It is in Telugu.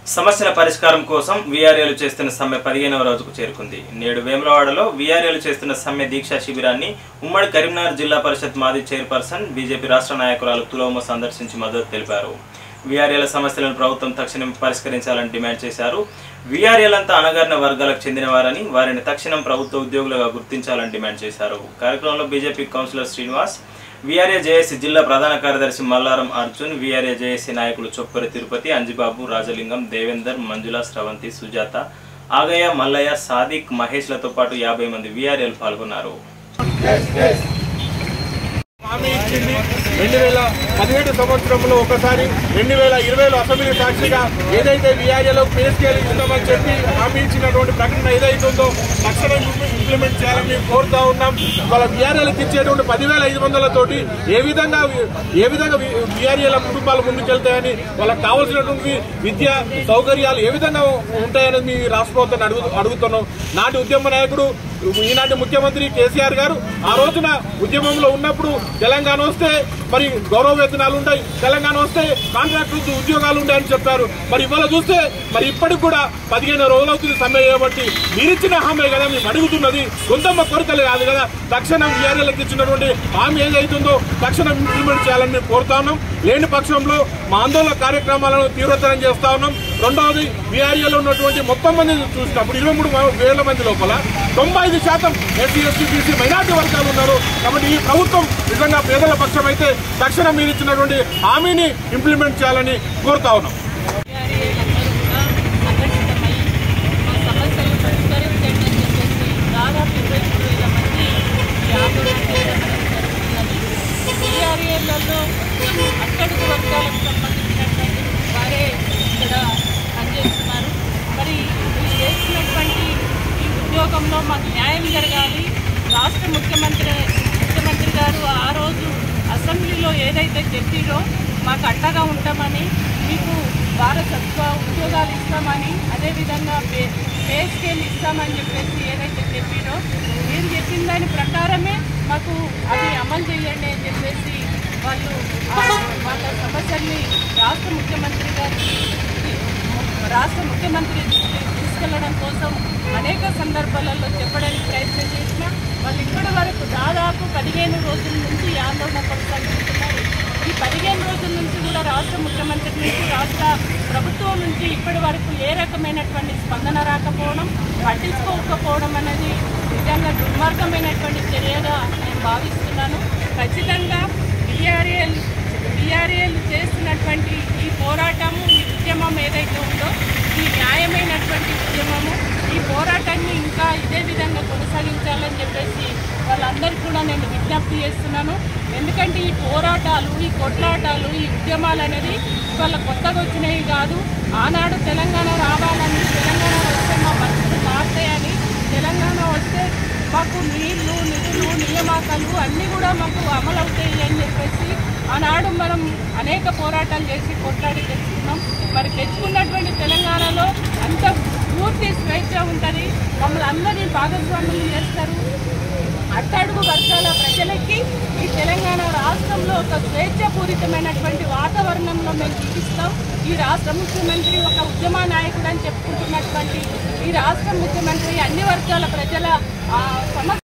సమస్యల పరిష్కారం కోసం వీఆర్ఏలు చేస్తున్న సమ్మె పదిహేనవ రోజుకు చేరుకుంది నేడు వేములవాడలో వీఆర్ఏలు చేస్తున్న సమ్మె దీక్షా శిబిరాన్ని ఉమ్మడి కరీంనగర్ జిల్లా పరిషత్ మాజీ చైర్పర్సన్ బీజేపీ రాష్ట్ర నాయకురాలు తులోమ సందర్శించి మద్దతు తెలిపారు వీఆర్ఏల సమస్యలను ప్రభుత్వం తక్షణం పరిష్కరించాలని డిమాండ్ చేశారు వీఆర్ఏలంతా అణగారిన వర్గాలకు చెందినవారని వారిని తక్షణం ప్రభుత్వ ఉద్యోగులుగా గుర్తించాలని డిమాండ్ చేశారు కార్యక్రమంలో BJP councillor Srinivas VRA JAC జిల్లా ప్రధాన కార్యదర్శి మల్లారం అర్జున్ వీఆర్ఏ జేఏసీ నాయకులు చొప్పరి తిరుపతి అంజిబాబు రాజలింగం దేవేందర్ మంజుల స్రవంతి సుజాత ఆగయ్య మల్లయ్య సాదిక్ మహేష్లతో పాటు యాభై మంది వీఆర్ఏలు పాల్గొన్నారు హామీ ఇచ్చింది రెండు వేల పదిహేడు సంవత్సరంలో ఒకసారి రెండు వేల ఇరవైలో అసెంబ్లీ సాక్షిగా ఏదైతే విఆర్ఏలో పే స్కేల్ ఇస్తామని చెప్పి హామీ ఇచ్చినటువంటి ప్రకటన ఏదైతుందో తక్షణం ఇంప్లిమెంట్ చేయాలని మేము కోరుతా ఉన్నాం వాళ్ళ విఆర్ఏలకు ఇచ్చేటువంటి పదివేల ఐదు వందలతోటి ఏ విధంగా ఏ విధంగా విఆర్ఏల కుటుంబాలు ముందుకెళ్తాయని వాళ్ళకి కావాల్సినటువంటి విద్య సౌకర్యాలు ఏ విధంగా ఉంటాయని మీ రాష్ట్ర ప్రభుత్వాన్ని అడుగు అడుగుతున్నాం నాటి ఉద్యమ నాయకుడు ఈనాటి ముఖ్యమంత్రి కేసీఆర్ గారు ఆ రోజున ఉద్యమంలో ఉన్నప్పుడు తెలంగాణ వస్తే మరి గౌరవ వేతనాలు ఉంటాయి తెలంగాణ వస్తే కాంట్రాక్టర్ ఉద్యోగాలు ఉంటాయని చెప్పారు మరి ఇవాళ చూస్తే మరి ఇప్పటికి కూడా పదిహేను రోజులు అవుతుంది సమ్మె చేయబట్టి మీరిచ్చిన హామీ కదా మేము అడుగుతున్నది సొంతమ్మ కోరికలు కాదు కదా తక్షణం వీఆర్ఏలకు ఇచ్చినటువంటి హామీ ఏదైతుందో తక్షణం ఇంప్లిమెంట్ చేయాలని మేము కోరుతా ఉన్నాం లేని పక్షంలో మా ఆందోళన కార్యక్రమాలను తీవ్రతరం చేస్తా ఉన్నాం రెండవది వీఆర్ఏలో ఉన్నటువంటి మొత్తం మంది చూసినప్పుడు ఇరవై మూడు వేల మంది లోపల తొంభై ఐదు శాతం ఎస్సీ ఎస్టీ బీసీ మైనార్టీ వర్గాలు ఉన్నారు కాబట్టి ఈ ప్రభుత్వం నిజంగా పేదల పక్షం అయితే తక్షణం మీరు ఇచ్చినటువంటి హామీని ఇంప్లిమెంట్ చేయాలని కోరుతా ఉన్నాం కార్యాలయంలో కూడా సంఘటితమై మా సమస్యలు పరిష్కరించండి అని చెప్పేసి దాదాపు ఇరవై మూడు వేల మంది ఈ ఆందోళన చేయడం జరుగుతున్నది టీఆర్ఏలలో అట్టడుగు వర్గాలకు సంబంధించినటువంటి వారే ఇక్కడ పనిచేస్తున్నారు మరి వీళ్ళు చేస్తున్నటువంటి ఈ ఉద్యోగంలో మాకు న్యాయం జరగాలి రాష్ట్ర ముఖ్యమంత్రి ముఖ్యమంత్రి గారు ఆ రోజు అసెంబ్లీలో ఏదైతే చెప్పిరో మాకు అండగా ఉంటామని మీకు వారసత్వ ఉద్యోగాలు ఇస్తామని అదేవిధంగా పే పే స్కేల్ ఇస్తామని చెప్పేసి ఏదైతే చెప్పిరో మీరు చెప్పిన దాని ప్రకారమే మాకు అది అమలు చేయండి అని చెప్పేసి వాళ్ళు ఆ వాళ్ళ సమస్యల్ని రాష్ట్ర ముఖ్యమంత్రి గారికి రాష్ట్ర ముఖ్యమంత్రి దృష్టికి తీసుకెళ్లడం కోసం అనేక సందర్భాలలో చెప్పడానికి ప్రయత్నం చేసిన వాళ్ళు ఇప్పటి వరకు దాదాపు పదిహేను రోజుల నుంచి ఈ ఆందోళన కొనసాగిస్తున్నారు ఈ పదిహేను రోజుల నుంచి కూడా రాష్ట్ర ముఖ్యమంత్రి నుంచి రాష్ట్ర ప్రభుత్వం నుంచి ఇప్పటి వరకు ఏ రకమైనటువంటి స్పందన రాకపోవడం పట్టించుకోకపోవడం అనేది నిజంగా దుర్మార్గమైనటువంటి చర్యగా నేను భావిస్తున్నాను ఖచ్చితంగా బీఆర్ఏలు బీఆర్ఏలు చేస్తున్నటువంటి ఈ పోరాటము ఈ ఉద్యమం ఏదైతే ఉందో ఈ న్యాయమైనటువంటి ఉద్యమము ఈ పోరాటాన్ని ఇంకా ఇదే విధంగా కొనసాగించాలని చెప్పేసి వాళ్ళందరికీ కూడా నేను విజ్ఞప్తి చేస్తున్నాను ఎందుకంటే ఈ పోరాటాలు ఈ కొట్లాటాలు ఈ ఉద్యమాలు అనేది వాళ్ళ కొత్తగా వచ్చినవి కాదు ఆనాడు తెలంగాణ రావాలని తెలంగాణ వస్తే మా పరిస్థితులు మారుతాయని తెలంగాణ వస్తే మాకు నీళ్లు నిధులు నియామకాలు అన్నీ కూడా మాకు అమలవుతాయి అని చెప్పేసి ఆనాడు మనం అనేక పోరాటాలు చేసి కొట్లాడి తెచ్చుకున్నాం మరి తెచ్చుకున్నటువంటి తెలంగాణలో అంత పూర్తి స్వేచ్ఛ ఉంటుంది మమ్మల్ని అందరినీ భాగస్వాములు చేస్తారు అట్టడుగు వర్గాల ప్రజలకి ఈ తెలంగాణ రాష్ట్రంలో ఒక స్వేచ్ఛపూరితమైనటువంటి వాతావరణంలో మేము జీవిస్తాం ఈ రాష్ట్ర ముఖ్యమంత్రి ఒక ఉద్యమ నాయకుడు అని చెప్పుకుంటున్నటువంటి ఈ రాష్ట్ర ముఖ్యమంత్రి అన్ని వర్గాల ప్రజల ఆ, సమస్య